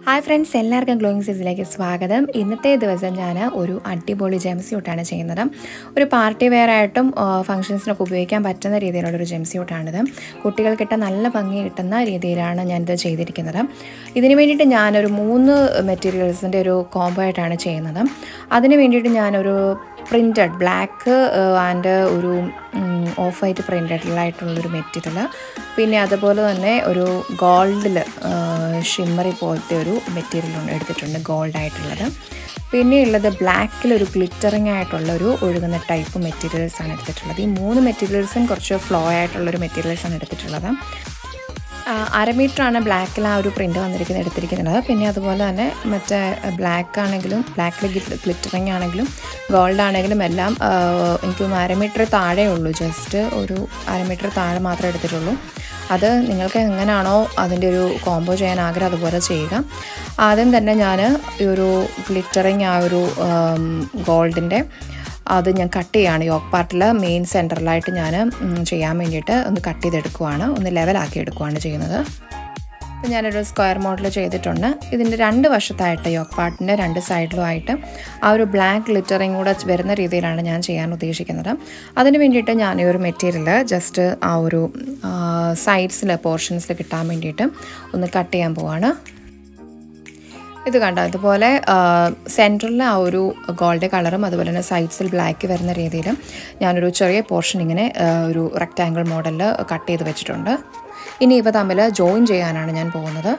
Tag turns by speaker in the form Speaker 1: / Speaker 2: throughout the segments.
Speaker 1: hi friends എല്ലാവർക്കും glowing സീസിലേക്ക് സ്വാഗതം ഇന്നത്തെ ദിവസം ഞാൻ ഒരു അടിപൊളി ജെം സ്യൂട്ടാണ് ചെയ്യുന്നത് ഒരു പാർട്ടി വെയർ ആയിട്ടും ഫംഗ്ഷൻസിനൊക്കെ ഉപയോഗിക്കാൻ പറ്റുന്ന രീതിയിലുള്ളൊരു ജെം സ്യൂട്ടാണിത് കുട്ടികൾക്കിട്ട നല്ല ഭംഗി കിട്ടുന്ന രീതിയിലാണ് ഞാനിത് ചെയ്തിരിക്കുന്നത് ഇതിന് വേണ്ടിയിട്ട് ഞാനൊരു മൂന്ന് മെറ്റീരിയൽസിൻ്റെ ഒരു കോംബോ ആയിട്ടാണ് ചെയ്യുന്നത് അതിന് വേണ്ടിയിട്ട് ഞാനൊരു പ്രിൻറ്റഡ് ബ്ലാക്ക് ആൻഡ് ഒരു ഓഫ് വൈറ്റ് പ്രിൻറ്റഡിലായിട്ടുള്ളൊരു മെറ്റീരിയൽ പിന്നെ അതുപോലെ തന്നെ ഒരു ഗോൾഡിൽ ഷിമ്മറി പോലത്തെ ഒരു മെറ്റീരിയൽ എടുത്തിട്ടുണ്ട് ഗോൾഡ് ആയിട്ടുള്ളത് പിന്നെ ഉള്ളത് ബ്ലാക്കിൽ ഒരു ഗ്ലിറ്ററിങ് ആയിട്ടുള്ള ഒരു ഒഴുകുന്ന ടൈപ്പ് മെറ്റീരിയൽസ് ആണ് എടുത്തിട്ടുള്ളത് ഈ മൂന്ന് മെറ്റീരിയൽസും കുറച്ച് ഫ്ലോ ആയിട്ടുള്ളൊരു മെറ്റീരിയൽസ് ആണ് എടുത്തിട്ടുള്ളത് അര മീറ്ററാണ് ബ്ലാക്കിൽ ആ ഒരു പ്രിൻ്റ് വന്നിരിക്കുന്നത് എടുത്തിരിക്കുന്നത് പിന്നെ അതുപോലെ തന്നെ മറ്റേ ബ്ലാക്ക് ആണെങ്കിലും ബ്ലാക്കിൽ ഗ്ലിറ്ററിങ് ആണെങ്കിലും ഗോൾഡ് ആണെങ്കിലും എല്ലാം എനിക്ക് തോന്നുന്നു അര മീറ്റർ താഴെ ഉള്ളൂ ജസ്റ്റ് ഒരു അര മീറ്റർ താഴെ മാത്രമേ എടുത്തിട്ടുള്ളൂ അത് നിങ്ങൾക്ക് എങ്ങനെയാണോ അതിൻ്റെ ഒരു കോംബോ ചെയ്യാൻ ആഗ്രഹം അതുപോലെ ചെയ്യുക ആദ്യം തന്നെ ഞാൻ ഈ ഒരു ഗ്ലിറ്ററിങ് ആ ഒരു ഗോൾഡിൻ്റെ അത് ഞാൻ കട്ട് ചെയ്യുകയാണ് യോക്ക് പാർട്ടിൽ മെയിൻ സെൻറ്ററിലായിട്ട് ഞാൻ ചെയ്യാൻ വേണ്ടിയിട്ട് ഒന്ന് കട്ട് ചെയ്തെടുക്കുവാണ് ഒന്ന് ലെവലാക്കി എടുക്കുവാണ് ചെയ്യുന്നത് ഞാനൊരു സ്ക്വയർ മോഡൽ ചെയ്തിട്ടുണ്ട് ഇതിൻ്റെ രണ്ട് വശത്തായിട്ട് യോക്ക് പാർട്ടിൻ്റെ രണ്ട് സൈഡിലുമായിട്ട് ആ ഒരു ബ്ലാക്ക് ഗ്ലിറ്ററിങ് കൂടെ വരുന്ന രീതിയിലാണ് ഞാൻ ചെയ്യാൻ ഉദ്ദേശിക്കുന്നത് അതിന് വേണ്ടിയിട്ട് ഞാൻ ഈ ഒരു മെറ്റീരിയൽ ജസ്റ്റ് ആ ഒരു സൈഡ്സിൽ പോർഷൻസിൽ കിട്ടാൻ വേണ്ടിയിട്ട് ഒന്ന് കട്ട് ചെയ്യാൻ പോവാണ് ഇത് കണ്ടോ ഇതുപോലെ സെൻറ്ററിൽ ആ ഒരു ഗോൾഡ് കളറും അതുപോലെ തന്നെ സൈഡ്സിൽ ബ്ലാക്ക് വരുന്ന രീതിയിൽ ഞാനൊരു ചെറിയ പോർഷൻ ഇങ്ങനെ ഒരു റെക്റ്റാങ്കിൾ മോഡലിൽ കട്ട് ചെയ്ത് വെച്ചിട്ടുണ്ട് ഇനി ഇവ തമ്മിൽ ജോയിൻ ചെയ്യാനാണ് ഞാൻ പോകുന്നത്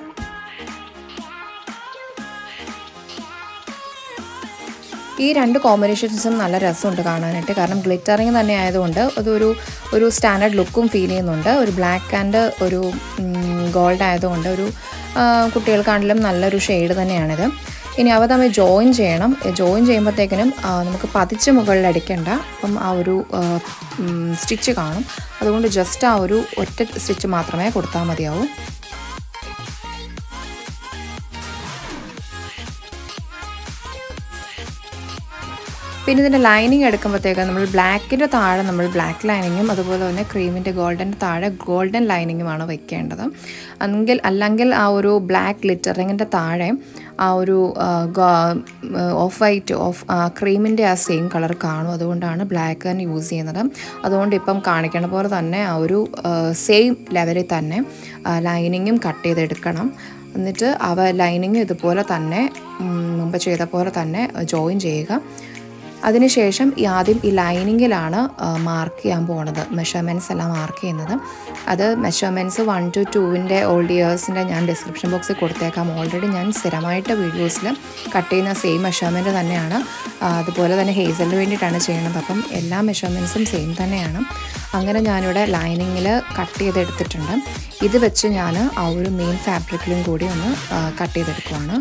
Speaker 1: ഈ രണ്ട് കോമ്പിനേഷൻസും നല്ല രസമുണ്ട് കാണാനായിട്ട് കാരണം ഗ്ലിറ്ററിങ് തന്നെ ആയതുകൊണ്ട് അതൊരു ഒരു സ്റ്റാൻഡേർഡ് ലുക്കും ഫീൽ ചെയ്യുന്നുണ്ട് ഒരു ബ്ലാക്ക് ആൻഡ് ഒരു ഗോൾഡ് ആയതുകൊണ്ട് ഒരു കുട്ടികൾക്കാണെങ്കിലും നല്ലൊരു ഷെയ്ഡ് തന്നെയാണിത് ഇനി അവ തമ്മിൽ ജോയിൻ ചെയ്യണം ജോയിൻ ചെയ്യുമ്പോഴത്തേക്കിനും നമുക്ക് പതിച്ച് മുകളിൽ അടിക്കേണ്ട അപ്പം ആ ഒരു സ്റ്റിച്ച് കാണും അതുകൊണ്ട് ജസ്റ്റ് ആ ഒരു ഒറ്റ സ്റ്റിച്ച് മാത്രമേ കൊടുത്താൽ മതിയാവൂ പിന്നെ ഇതിൻ്റെ ലൈനിങ് എടുക്കുമ്പോഴത്തേക്ക് നമ്മൾ ബ്ലാക്കിൻ്റെ താഴെ നമ്മൾ ബ്ലാക്ക് ലൈനിങ്ങും അതുപോലെ തന്നെ ക്രീമിൻ്റെ ഗോൾഡൻ്റെ താഴെ ഗോൾഡൻ ലൈനിങ്ങുമാണ് വെക്കേണ്ടത് എങ്കിൽ അല്ലെങ്കിൽ ആ ഒരു ബ്ലാക്ക് ലിറ്ററിങ്ങിൻ്റെ താഴെ ആ ഒരു ഓഫ് വൈറ്റ് ഓഫ് ക്രീമിൻ്റെ ആ സെയിം കളർ കാണും അതുകൊണ്ടാണ് ബ്ലാക്ക് തന്നെ യൂസ് ചെയ്യുന്നത് അതുകൊണ്ട് ഇപ്പം കാണിക്കണ പോലെ തന്നെ ആ ഒരു സെയിം ലെവലിൽ തന്നെ ലൈനിങ്ങും കട്ട് ചെയ്തെടുക്കണം എന്നിട്ട് അവ ലൈനിങ് ഇതുപോലെ തന്നെ മുമ്പ് ചെയ്ത പോലെ തന്നെ ജോയിൻ ചെയ്യുക അതിനുശേഷം ഈ ആദ്യം ഈ ലൈനിങ്ങിലാണ് മാർക്ക് ചെയ്യാൻ പോണത് മെഷർമെൻറ്റ്സ് എല്ലാം മാർക്ക് ചെയ്യുന്നത് അത് മെഷർമെൻറ്റ്സ് വൺ ടു ടുവിൻ്റെ ഓൾഡ് ഇയേഴ്സിൻ്റെ ഞാൻ ഡിസ്ക്രിപ്ഷൻ ബോക്സിൽ കൊടുത്തേക്കാം ഓൾറെഡി ഞാൻ സ്ഥിരമായിട്ട് വീഡിയോസിൽ കട്ട് ചെയ്യുന്ന സെയിം മെഷർമെൻറ്റ് തന്നെയാണ് അതുപോലെ തന്നെ ഹേസലിന് വേണ്ടിയിട്ടാണ് ചെയ്യുന്നത് അപ്പം എല്ലാ മെഷർമെൻറ്റ്സും സെയിം തന്നെയാണ് അങ്ങനെ ഞാനിവിടെ ലൈനിങ്ങിൽ കട്ട് ചെയ്തെടുത്തിട്ടുണ്ട് ഇത് വെച്ച് ഞാൻ ആ ഒരു മെയിൻ ഫാബ്രിക്കിലും കൂടി ഒന്ന് കട്ട് ചെയ്തെടുക്കുവാണ്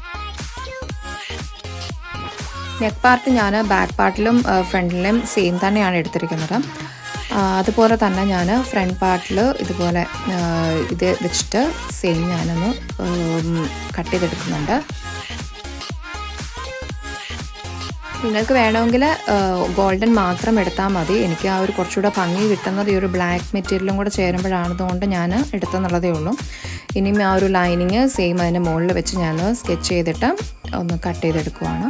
Speaker 1: നെക്ക് പാർട്ട് ഞാൻ ബാക്ക് പാർട്ടിലും ഫ്രണ്ടിലും സെയിം തന്നെയാണ് എടുത്തിരിക്കുന്നത് അതുപോലെ തന്നെ ഞാൻ ഫ്രണ്ട് പാർട്ടിൽ ഇതുപോലെ ഇത് വെച്ചിട്ട് സെയിം ഞാനൊന്ന് കട്ട് ചെയ്തെടുക്കുന്നുണ്ട് നിങ്ങൾക്ക് വേണമെങ്കിൽ ഗോൾഡൻ മാത്രം എടുത്താൽ മതി എനിക്ക് ആ ഒരു കുറച്ചുകൂടെ ഭംഗി കിട്ടുന്നത് ഈ ഒരു ബ്ലാക്ക് മെറ്റീരിയലും കൂടെ ചേരുമ്പോഴാണതുകൊണ്ട് ഞാൻ എടുത്തെന്നുള്ളതേ ഉള്ളൂ ഇനിയും ആ ഒരു ലൈനിങ് സെയിം അതിൻ്റെ മുകളിൽ വെച്ച് ഞാൻ സ്കെച്ച് ചെയ്തിട്ട് ഒന്ന് കട്ട് ചെയ്തെടുക്കുവാണ്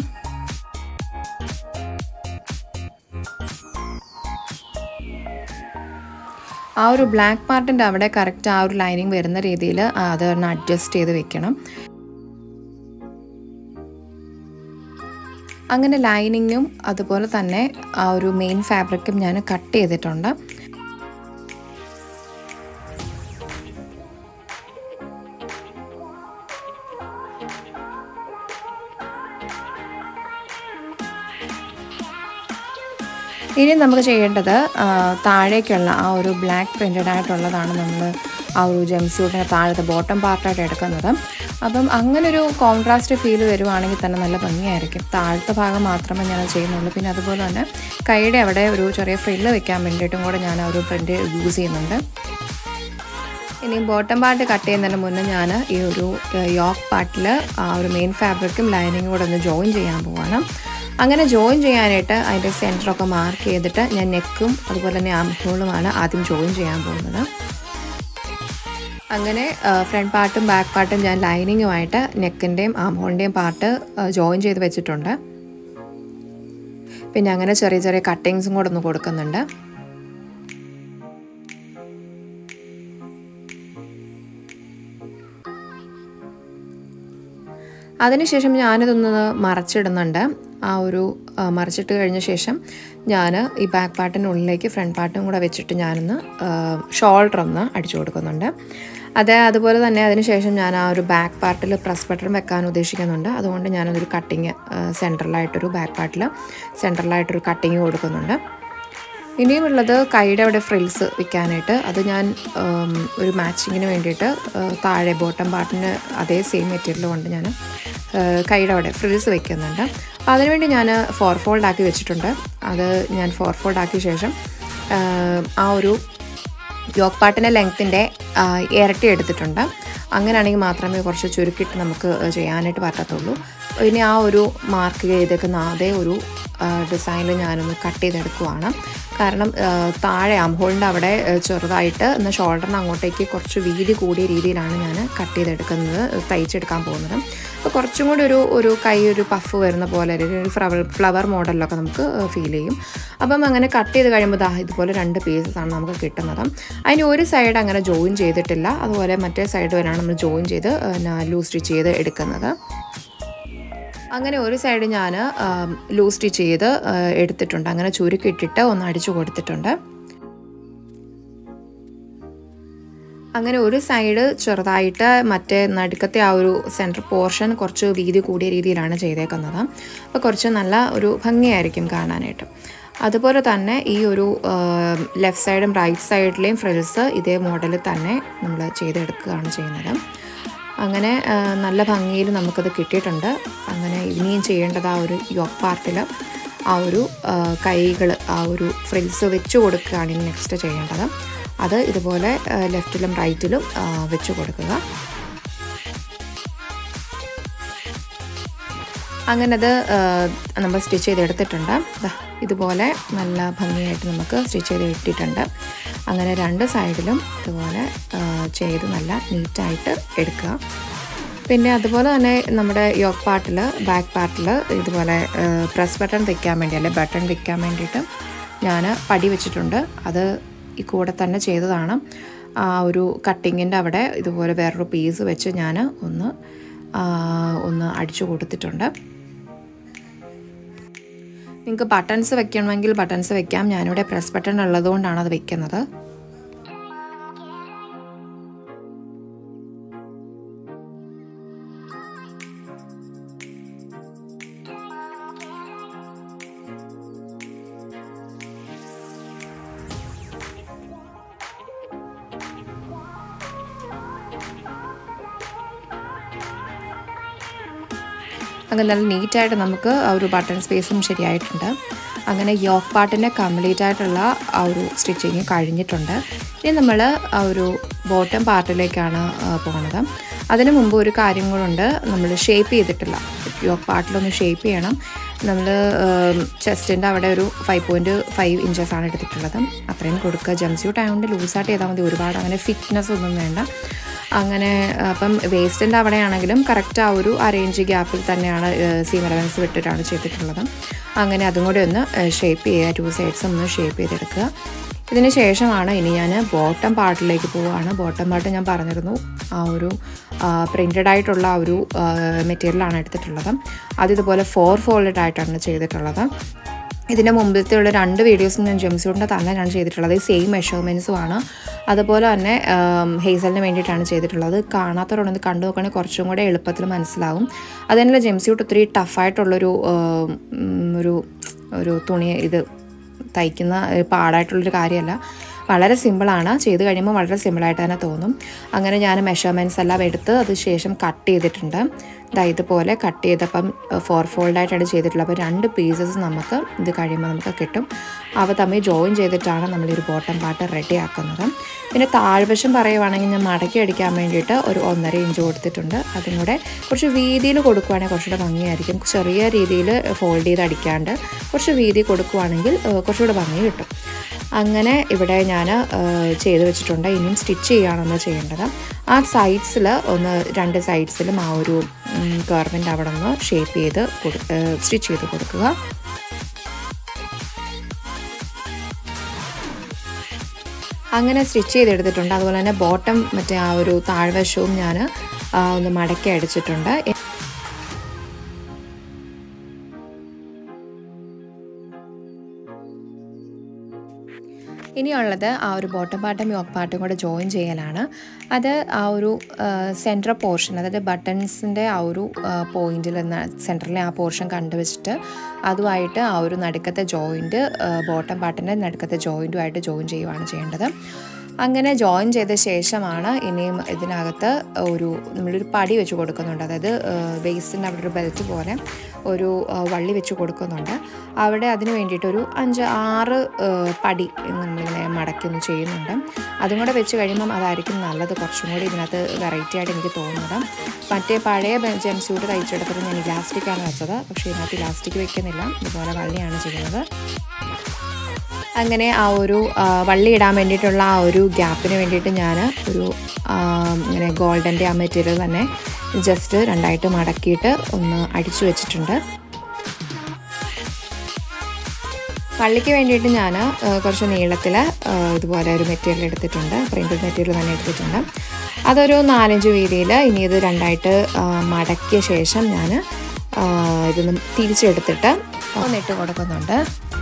Speaker 1: ആ ഒരു ബ്ലാക്ക് പാർട്ടിൻ്റെ അവിടെ കറക്റ്റ് ആ ഒരു ലൈനിങ് വരുന്ന രീതിയിൽ അത് ഒന്ന് അഡ്ജസ്റ്റ് ചെയ്ത് വെക്കണം അങ്ങനെ ലൈനിങ്ങും അതുപോലെ തന്നെ ആ ഒരു മെയിൻ ഫാബ്രിക്കും ഞാൻ കട്ട് ചെയ്തിട്ടുണ്ട് ഇനി നമുക്ക് ചെയ്യേണ്ടത് താഴേക്കുള്ള ആ ഒരു ബ്ലാക്ക് പ്രിൻറ്റഡ് ആയിട്ടുള്ളതാണ് നമ്മൾ ആ ഒരു ജംസ്യൂട്ടിൻ്റെ താഴത്തെ ബോട്ടം പാർട്ടായിട്ട് എടുക്കുന്നത് അപ്പം അങ്ങനെ ഒരു കോൺട്രാസ്റ്റ് ഫീൽ വരുവാണെങ്കിൽ തന്നെ നല്ല ഭംഗിയായിരിക്കും താഴത്തെ ഭാഗം മാത്രമേ ഞാൻ ചെയ്യുന്നുള്ളൂ പിന്നെ അതുപോലെ തന്നെ കൈയുടെ അവിടെ ഒരു ചെറിയ ഫ്രില്ല് വെക്കാൻ വേണ്ടിയിട്ടും കൂടെ ഞാൻ ആ ഒരു പ്രിൻറ്റ് യൂസ് ചെയ്യുന്നുണ്ട് ഇനി ബോട്ടം പാർട്ട് കട്ട് ചെയ്യുന്നതിന് മുന്നേ ഞാൻ ഈ ഒരു യോക്ക് പാർട്ടിൽ ആ ഒരു മെയിൻ ഫാബ്രിക്കും ലൈനിങ്ങും കൂടെ ഒന്ന് ജോയിൻ ചെയ്യാൻ പോവാണ് അങ്ങനെ ജോയിൻ ചെയ്യാനായിട്ട് അതിൻ്റെ സെൻറ്ററൊക്കെ മാർക്ക് ചെയ്തിട്ട് ഞാൻ നെക്കും അതുപോലെ തന്നെ ആം ഹോളുമാണ് ആദ്യം ജോയിൻ ചെയ്യാൻ പോകുന്നത് അങ്ങനെ ഫ്രണ്ട് പാർട്ടും ബാക്ക് പാർട്ടും ഞാൻ ലൈനിങ്ങുമായിട്ട് നെക്കിൻ്റെയും ആം ഹോളിൻ്റെയും പാർട്ട് ജോയിൻ ചെയ്ത് വെച്ചിട്ടുണ്ട് പിന്നെ അങ്ങനെ ചെറിയ ചെറിയ കട്ടിങ്സും കൂടെ ഒന്ന് കൊടുക്കുന്നുണ്ട് അതിനുശേഷം ഞാനിതൊന്ന് മറച്ചിടുന്നുണ്ട് ആ ഒരു ആ, മറിച്ചിട്ട് കഴിഞ്ഞ ശേഷം ഞാൻ ഈ ബാക്ക് പാർട്ടിനുള്ളിലേക്ക് ഫ്രണ്ട് പാർട്ടും കൂടെ വെച്ചിട്ട് ഞാനൊന്ന് ഷോൾഡർ ഒന്ന് അടിച്ചു കൊടുക്കുന്നുണ്ട് അത് അതുപോലെ തന്നെ അതിനുശേഷം ഞാൻ ആ ഒരു ബാക്ക് പാർട്ടിൽ പ്രസ് ബട്ടൺ വെക്കാൻ ഉദ്ദേശിക്കുന്നുണ്ട് അതുകൊണ്ട് ഞാനതൊരു കട്ടിങ് സെൻറ്ററിലായിട്ടൊരു ബാക്ക് പാർട്ടിൽ സെൻറ്ററിലായിട്ടൊരു കട്ടിങ് കൊടുക്കുന്നുണ്ട് ഇനിയുമുള്ളത് കൈയുടെ അവിടെ ഫ്രിൽസ് വിൽക്കാനായിട്ട് അത് ഞാൻ ഉം, ഒരു മാച്ചിങ്ങിന് വേണ്ടിയിട്ട് ആ, താഴെ ബോട്ടം പാർട്ടിന് അതേ സെയിം മെറ്റീരിയൽ കൊണ്ട് ഞാൻ ആ, കൈയുടെ അവിടെ ഫ്രിൽസ് വെക്കുന്നുണ്ട് അപ്പോൾ അതിനുവേണ്ടി ഞാൻ ഫോർ ഫോൾഡ് ആക്കി വെച്ചിട്ടുണ്ട് അത് ഞാൻ ഫോർ ഫോൾഡ് ആക്കിയ ശേഷം ആ, ആ ഒരു യോക്ക് പാട്ടിൻ്റെ ലെങ്ത്തിൻ്റെ ഇരട്ടി എടുത്തിട്ടുണ്ട് അങ്ങനെയാണെങ്കിൽ മാത്രമേ കുറച്ച് ചുരുക്കിയിട്ട് നമുക്ക് ചെയ്യാനായിട്ട് പറ്റത്തുള്ളൂ ഇനി ആ ഒരു മാർക്ക് ചെയ്തേക്കുന്ന അതേ ഒരു ഡിസൈനിൽ ഞാനൊന്ന് കട്ട് ചെയ്തെടുക്കുവാണ് കാരണം ആ, താഴെ അംഹോളിൻ്റെ അവിടെ ആ, ചെറുതായിട്ട് എന്നാൽ ഷോൾഡറിന് അങ്ങോട്ടേക്ക് കുറച്ച് വീതി കൂടിയ രീതിയിലാണ് ഞാൻ കട്ട് ചെയ്തെടുക്കുന്നത് തയ്ച്ചെടുക്കാൻ പോകുന്നത് അപ്പോൾ കുറച്ചും കൂടി ഒരു ഒരു കൈ ഒരു പഫ് വരുന്ന പോലെ അല്ലെങ്കിൽ ഒരു ഫ്ലവർ ഫ്ലവർ മോഡലിലൊക്കെ നമുക്ക് ഫീൽ ചെയ്യും അപ്പം അങ്ങനെ കട്ട് ചെയ്ത് കഴിയുമ്പോൾ ദാ ഇതുപോലെ രണ്ട് പീസസ് ആണ് നമുക്ക് കിട്ടുന്നത് അതിന് ഒരു സൈഡ് അങ്ങനെ ജോയിൻ ചെയ്തിട്ടില്ല അതുപോലെ മറ്റേ സൈഡ് വരെയാണ് നമ്മൾ ജോയിൻ ചെയ്ത് ലൂസ് സ്റ്റിച്ച് ചെയ്ത് എടുക്കുന്നത് അങ്ങനെ ഒരു സൈഡ് ഞാൻ ലൂസ് സ്റ്റിച്ച് ചെയ്ത് ആ, എടുത്തിട്ടുണ്ട് അങ്ങനെ ചുരുക്കിട്ടിട്ട് ഒന്ന് അടിച്ചു കൊടുത്തിട്ടുണ്ട് അങ്ങനെ ഒരു സൈഡ് ചെറുതായിട്ട് മറ്റേ നടുക്കത്തെ ആ ഒരു സെൻറ്റർ പോർഷൻ കുറച്ച് വീതി കൂടിയ രീതിയിലാണ് ചെയ്തേക്കുന്നത് അപ്പോൾ കുറച്ച് നല്ല ഒരു ഭംഗിയായിരിക്കും കാണാനായിട്ട് അതുപോലെ തന്നെ ഈ ഒരു ലെഫ്റ്റ് സൈഡും റൈറ്റ് സൈഡിലെയും ഫ്രിൽസ് ഇതേ മോഡലിൽ തന്നെ നമ്മൾ ചെയ്തെടുക്കുകയാണ് ചെയ്യുന്നത് അങ്ങനെ ആ, നല്ല ഭംഗിയിൽ നമുക്കത് കിട്ടിയിട്ടുണ്ട് അങ്ങനെ ഇനിയും ചെയ്യേണ്ടത് ആ ഒരു യോക്ക് പാർട്ടിൽ ആ ഒരു കൈകൾ ആ ഒരു ഫ്രിൽസ് വെച്ച് കൊടുക്കുകയാണ് ഇനി നെക്സ്റ്റ് ചെയ്യേണ്ടത് അത് ഇതുപോലെ ലെഫ്റ്റിലും റൈറ്റിലും വെച്ച് കൊടുക്കുക അങ്ങനെ അത് നമ്മൾ സ്റ്റിച്ച് ചെയ്തെടുത്തിട്ടുണ്ട് ദാ ഇതുപോലെ നല്ല ഭംഗിയായിട്ട് നമുക്ക് സ്റ്റിച്ച് ചെയ്ത് ഇട്ടിട്ടുണ്ട് അങ്ങനെ രണ്ട് സൈഡിലും ഇതുപോലെ ആ, ചെയ്ത് നല്ല നീറ്റായിട്ട് എടുക്കുക പിന്നെ അതുപോലെ തന്നെ നമ്മുടെ യോക്ക് പാർട്ടിൽ ബാക്ക് പാർട്ടിൽ ഇതുപോലെ പ്രസ് ബട്ടൺ വെക്കാൻ വേണ്ടി അല്ലെ ബട്ടൺ വെക്കാൻ വേണ്ടിയിട്ട് ഞാൻ പടി വെച്ചിട്ടുണ്ട് അത് ഈ കൂടെ തന്നെ ചെയ്തതാണ് ആ ഒരു കട്ടിങ്ങിൻ്റെ അവിടെ ഇതുപോലെ വേറൊരു പീസ് വെച്ച് ഞാൻ ഒന്ന് ആ, ഒന്ന് അടിച്ചു കൊടുത്തിട്ടുണ്ട് നിങ്ങൾക്ക് ബട്ടൺസ് വെക്കണമെങ്കിൽ ബട്ടൺസ് വെക്കാം ഞാനിവിടെ പ്രസ് ബട്ടൺ ഉള്ളതുകൊണ്ടാണ് അത് വെക്കുന്നത് അങ്ങനെ നല്ല നീറ്റായിട്ട് നമുക്ക് ആ ഒരു ബട്ടൺ സ്പേസും ശരിയായിട്ടുണ്ട് അങ്ങനെ യോക്ക് പാർട്ടിൻ്റെ കംപ്ലീറ്റ് ആയിട്ടുള്ള ആ ഒരു സ്റ്റിച്ചിങ് കഴിഞ്ഞിട്ടുണ്ട് ഇനി നമ്മൾ ആ ഒരു ബോട്ടം പാർട്ടിലേക്കാണ് ആ, പോണത് അതിന് മുമ്പ് ഒരു കാര്യം കൂടെ നമ്മൾ ഷേപ്പ് ചെയ്തിട്ടില്ല യോക്ക് പാർട്ടിലൊന്ന് ഷേപ്പ് ചെയ്യണം നമ്മൾ ചെസ്റ്റിൻ്റെ അവിടെ ഒരു ഫൈവ് പോയിൻറ്റ് ഫൈവ് ഇഞ്ചസ് ആണ് എടുത്തിട്ടുള്ളത് അത്രയും കൊടുക്കുക ജംസ്യൂട്ട് ആയതുകൊണ്ട് ലൂസായിട്ട് ചെയ്താൽ മതി ഒരുപാട് അങ്ങനെ ഫിറ്റ്നസ് ഒന്നും വേണ്ട അങ്ങനെ അപ്പം വേസ്റ്റിൻ്റെ അവിടെയാണെങ്കിലും കറക്റ്റ് ആ ഒരു അറേഞ്ച് ഗ്യാപ്പിൽ തന്നെയാണ് സീം അലവൻസ് വിട്ടിട്ടാണ് ചെയ്തിട്ടുള്ളത് അങ്ങനെ അതും കൂടി ഒന്ന് ഷേപ്പ് ചെയ്യുക ടു സൈഡ്സും ഒന്ന് ഷേപ്പ് ചെയ്തെടുക്കുക ഇതിന് ശേഷമാണ് ഇനി ഞാൻ ബോട്ടം പാർട്ടിലേക്ക് പോവുകയാണ് ബോട്ടം പാർട്ട് ഞാൻ പറഞ്ഞിരുന്നു ആ ഒരു പ്രിൻറ്റഡ് ആയിട്ടുള്ള ആ ഒരു മെറ്റീരിയലാണ് എടുത്തിട്ടുള്ളത് അത് ഇതുപോലെ ഫോർ ഫോൾഡഡ് ആയിട്ടാണ് ചെയ്തിട്ടുള്ളത് ഇതിൻ്റെ മുമ്പിലത്തെ ഉള്ള രണ്ട് വീഡിയോസും ഞാൻ ജംസ്യൂട്ടിൻ്റെ തന്നെ ഞാൻ ചെയ്തിട്ടുള്ളത് സെയിം മെഷർമെൻറ്റ്സും ആണ് അതുപോലെ തന്നെ ഹേസലിന് വേണ്ടിയിട്ടാണ് ചെയ്തിട്ടുള്ളത് കാണാത്തവരുണ്ടെന്ന് കണ്ടു നോക്കുകയാണെങ്കിൽ കുറച്ചും കൂടെ എളുപ്പത്തിൽ മനസ്സിലാവും അത് തന്നെ ജംസ്യൂട്ട് ഒത്തിരി ടഫായിട്ടുള്ളൊരു ഉം, ഒരു ഒരു തുണി ഇത് തയ്ക്കുന്ന ഒരു പാടായിട്ടുള്ളൊരു കാര്യമല്ല വളരെ സിമ്പിളാണ് ചെയ്ത് കഴിയുമ്പോൾ വളരെ സിമ്പിളായിട്ട് തന്നെ തോന്നും അങ്ങനെ ഞാൻ മെഷർമെൻറ്റ്സ് എല്ലാം എടുത്ത് അത് ശേഷം കട്ട് ചെയ്തിട്ടുണ്ട് ദാ ഇതുപോലെ കട്ട് ചെയ്തപ്പം ഫോർ ഫോൾഡായിട്ടാണ് ചെയ്തിട്ടുള്ളത് അപ്പോൾ രണ്ട് പീസസ് നമുക്ക് ഇത് കഴിയുമ്പോൾ നമുക്ക് കിട്ടും അവ തമ്മിൽ ജോയിൻ ചെയ്തിട്ടാണ് നമ്മൾ ഈ ഒരു ബോട്ടം പാർട്ട് റെഡി ആക്കുന്നത് പിന്നെ താഴ്വശം പറയുവാണെങ്കിൽ ഞാൻ മടക്കി അടിക്കാൻ വേണ്ടിയിട്ട് ഒരു ഒന്നര ഇഞ്ച് കൊടുത്തിട്ടുണ്ട് അതും കൂടെ കുറച്ച് വീതിയിൽ കൊടുക്കുവാണെങ്കിൽ കുറച്ചുകൂടെ ഭംഗിയായിരിക്കും ചെറിയ രീതിയിൽ ഫോൾഡ് ചെയ്ത് അടിക്കാണ്ട് കുറച്ച് വീതി കൊടുക്കുവാണെങ്കിൽ ഏഹ്, കുറച്ചുകൂടെ ഭംഗി കിട്ടും അങ്ങനെ ഇവിടെ ഞാൻ ചെയ്ത് വെച്ചിട്ടുണ്ട് ഇനിയും സ്റ്റിച്ച് ചെയ്യുകയാണ് നമ്മൾ ചെയ്യേണ്ടത് ആ സൈഡ്സിൽ ഒന്ന് രണ്ട് സൈഡ്സിലും ആ ഒരു ഗവൺമെൻറ് അവിടെ നിന്ന് ഷേപ്പ് ചെയ്ത് കൊടു സ്റ്റിച്ച് ചെയ്ത് കൊടുക്കുക അങ്ങനെ സ്റ്റിച്ച് ചെയ്തെടുത്തിട്ടുണ്ട് അതുപോലെ തന്നെ ബോട്ടം മറ്റേ ആ ഒരു താഴ്വശവും ഞാൻ ഒന്ന് മടക്കി അടിച്ചിട്ടുണ്ട് ഇനിയുള്ളത് ആ ഒരു ബോട്ടം പാർട്ടും യോക്ക് പാർട്ടും കൂടെ ജോയിൻ ചെയ്യലാണ് അത് ആ ഒരു സെൻട്രൽ പോർഷൻ അതായത് ബട്ടൺസിൻ്റെ ആ ഒരു പോയിന്റിൽ സെൻറ്ററിലെ ആ പോർഷൻ കണ്ടുവച്ചിട്ട് അതുമായിട്ട് ആ ഒരു നടുക്കത്തെ ജോയിൻറ്റ് ബോട്ടം പാർട്ടിൻ്റെ നടുക്കത്തെ ജോയിൻറ്റുമായിട്ട് ജോയിൻ ചെയ്യുകയാണ് ചെയ്യേണ്ടത് അങ്ങനെ ജോയിൻ ചെയ്ത ശേഷമാണ് ഇനിയും ഇതിനകത്ത് ഒരു നമ്മളൊരു പടി വെച്ച് കൊടുക്കുന്നുണ്ട് അതായത് ബേസിൻ്റെ അവിടെ ഒരു ബെൽറ്റ് പോലെ ഒരു വള്ളി വെച്ച് കൊടുക്കുന്നുണ്ട് അവിടെ അതിന് വേണ്ടിയിട്ടൊരു അഞ്ച് ആറ് പടി നമ്മളിങ്ങനെ മടക്കി ചെയ്യുന്നുണ്ട് അതും കൂടെ വെച്ച് കഴിയുമ്പം അതായിരിക്കും നല്ലത് കുറച്ചും കൂടി ഇതിനകത്ത് വെറൈറ്റി ആയിട്ട് എനിക്ക് തോന്നുന്നത് മറ്റേ പഴയ ജെം സ്യൂട്ട് തയ്ച്ചെടുത്തത് ഞാൻ ഇലാസ്റ്റിക്കാണ് വെച്ചത് പക്ഷേ ഇതിനകത്ത് ഇലാസ്റ്റിക് വെക്കുന്നില്ല ഇതുപോലെ വള്ളിയാണ് ചെയ്യുന്നത് അങ്ങനെ ആ ഒരു വള്ളി ഇടാൻ വേണ്ടിയിട്ടുള്ള ആ ഒരു ഗ്യാപ്പിന് വേണ്ടിയിട്ട് ഞാൻ ഒരു ഇങ്ങനെ ഗോൾഡൻ്റെ ആ മെറ്റീരിയൽ തന്നെ ജസ്റ്റ് രണ്ടായിട്ട് മടക്കിയിട്ട് ഒന്ന് അടിച്ചു വെച്ചിട്ടുണ്ട് പള്ളിക്ക് വേണ്ടിയിട്ട് ഞാൻ കുറച്ച് നീളത്തിൽ ഇതുപോലെ ഒരു മെറ്റീരിയൽ എടുത്തിട്ടുണ്ട് പ്രിൻറ്റഡ് മെറ്റീരിയൽ തന്നെ എടുത്തിട്ടുണ്ട് അതൊരു നാലഞ്ച് വീതിയിൽ ഇനി ഇത് രണ്ടായിട്ട് മടക്കിയ ശേഷം ഞാൻ ഇതൊന്ന് തിരിച്ചെടുത്തിട്ട് ഒന്നിട്ട് കൊടുക്കുന്നുണ്ട്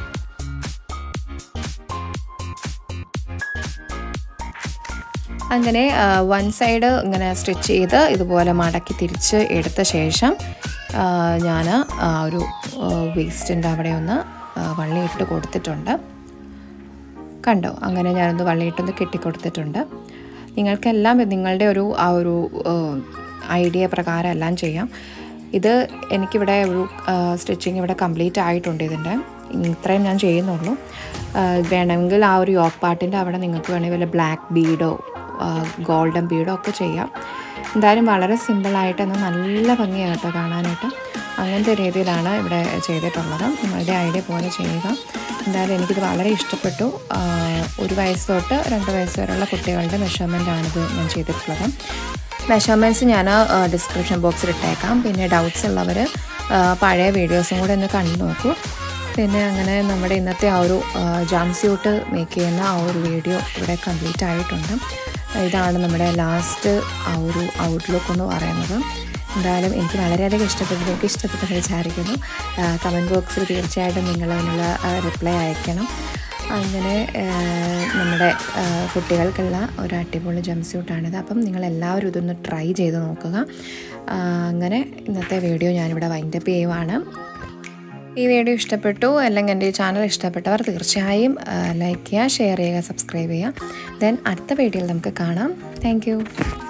Speaker 1: അങ്ങനെ വൺ സൈഡ് ഇങ്ങനെ സ്റ്റിച്ച് ചെയ്ത് ഇതുപോലെ മടക്കി തിരിച്ച് എടുത്ത ശേഷം ഞാൻ ഒരു വേസ്റ്റിൻ്റെ അവിടെ ഒന്ന് വള്ളിയിട്ട് കൊടുത്തിട്ടുണ്ട് കണ്ടോ അങ്ങനെ ഞാനൊന്ന് വള്ളിയിട്ടൊന്ന് കെട്ടിക്കൊടുത്തിട്ടുണ്ട് നിങ്ങൾക്കെല്ലാം നിങ്ങളുടെ ഒരു ആ ഒരു ഐഡിയ പ്രകാരം എല്ലാം ചെയ്യാം ഇത് എനിക്കിവിടെ ഒരു സ്റ്റിച്ചിങ് ഇവിടെ കംപ്ലീറ്റ് ആയിട്ടുണ്ട് ഇതിൻ്റെ ഇത്രയും ഞാൻ ചെയ്യുന്നുള്ളൂ വേണമെങ്കിൽ ആ ഒരു യോക്ക് പാർട്ടിൻ്റെ അവിടെ നിങ്ങൾക്ക് വേണമെങ്കിൽ വല്ല ബ്ലാക്ക് ബീഡോ ഗോൾഡൻ ബീഡോ ഒക്കെ ചെയ്യാം എന്തായാലും വളരെ സിമ്പിളായിട്ട് എന്നാൽ നല്ല ഭംഗിയാണ് കേട്ടോ കാണാനായിട്ട് അങ്ങനത്തെ രീതിയിലാണ് ഇവിടെ ചെയ്തിട്ടുള്ളത് നിങ്ങളുടെ ഐഡിയ പോലെ ചെയ്യുക എന്തായാലും എനിക്കിത് വളരെ ഇഷ്ടപ്പെട്ടു ഒരു വയസ്സ് തൊട്ട് രണ്ട് വയസ്സ് വരെയുള്ള കുട്ടികളുടെ മെഷർമെൻറ്റാണിത് ഞാൻ ചെയ്തിട്ടുള്ളത് മെഷർമെൻറ്റ്സ് ഞാൻ ഡിസ്ക്രിപ്ഷൻ ബോക്സിൽ ഇട്ടേക്കാം പിന്നെ ഡൗട്ട്സ് ഉള്ളവർ പഴയ വീഡിയോസും കൂടെ ഒന്ന് കണ്ടു നോക്കൂ പിന്നെ അങ്ങനെ നമ്മുടെ ഇന്നത്തെ ആ ഒരു ജാം സ്യൂട്ട് മേക്ക് ചെയ്യുന്ന ആ ഒരു വീഡിയോ ഇവിടെ കംപ്ലീറ്റ് ആയിട്ടുണ്ട് ഇതാണ് നമ്മുടെ ലാസ്റ്റ് ആ ഒരു ഔട്ട്ലുക്ക് എന്ന് പറയുന്നത് എന്തായാലും എനിക്ക് വളരെയധികം ഇഷ്ടപ്പെട്ടു നിങ്ങൾക്ക് ഇഷ്ടപ്പെട്ടെന്ന് വിചാരിക്കുന്നു കമൻറ്റ് ബോക്സിൽ തീർച്ചയായിട്ടും നിങ്ങൾ അതിനുള്ള റിപ്ലൈ അയക്കണം അങ്ങനെ നമ്മുടെ കുട്ടികൾക്കുള്ള ഒരു അടിപൊളി ജംപ് സ്യൂട്ടാണിത് അപ്പം നിങ്ങളെല്ലാവരും ഇതൊന്ന് ട്രൈ ചെയ്ത് നോക്കുക അങ്ങനെ ഇന്നത്തെ വീഡിയോ ഞാനിവിടെ വൈൻഡപ്പ് ചെയ്യുവാണ് ഈ വീഡിയോ ഇഷ്ടപ്പെട്ടു അല്ലെങ്കിൽ എൻ്റെ ഈ ചാനൽ ഇഷ്ടപ്പെട്ടവർ തീർച്ചയായും ലൈക്ക് ചെയ്യുക ഷെയർ ചെയ്യുക സബ്സ്ക്രൈബ് ചെയ്യുക ദെൻ അടുത്ത വീഡിയോയിൽ നമുക്ക് കാണാം താങ്ക്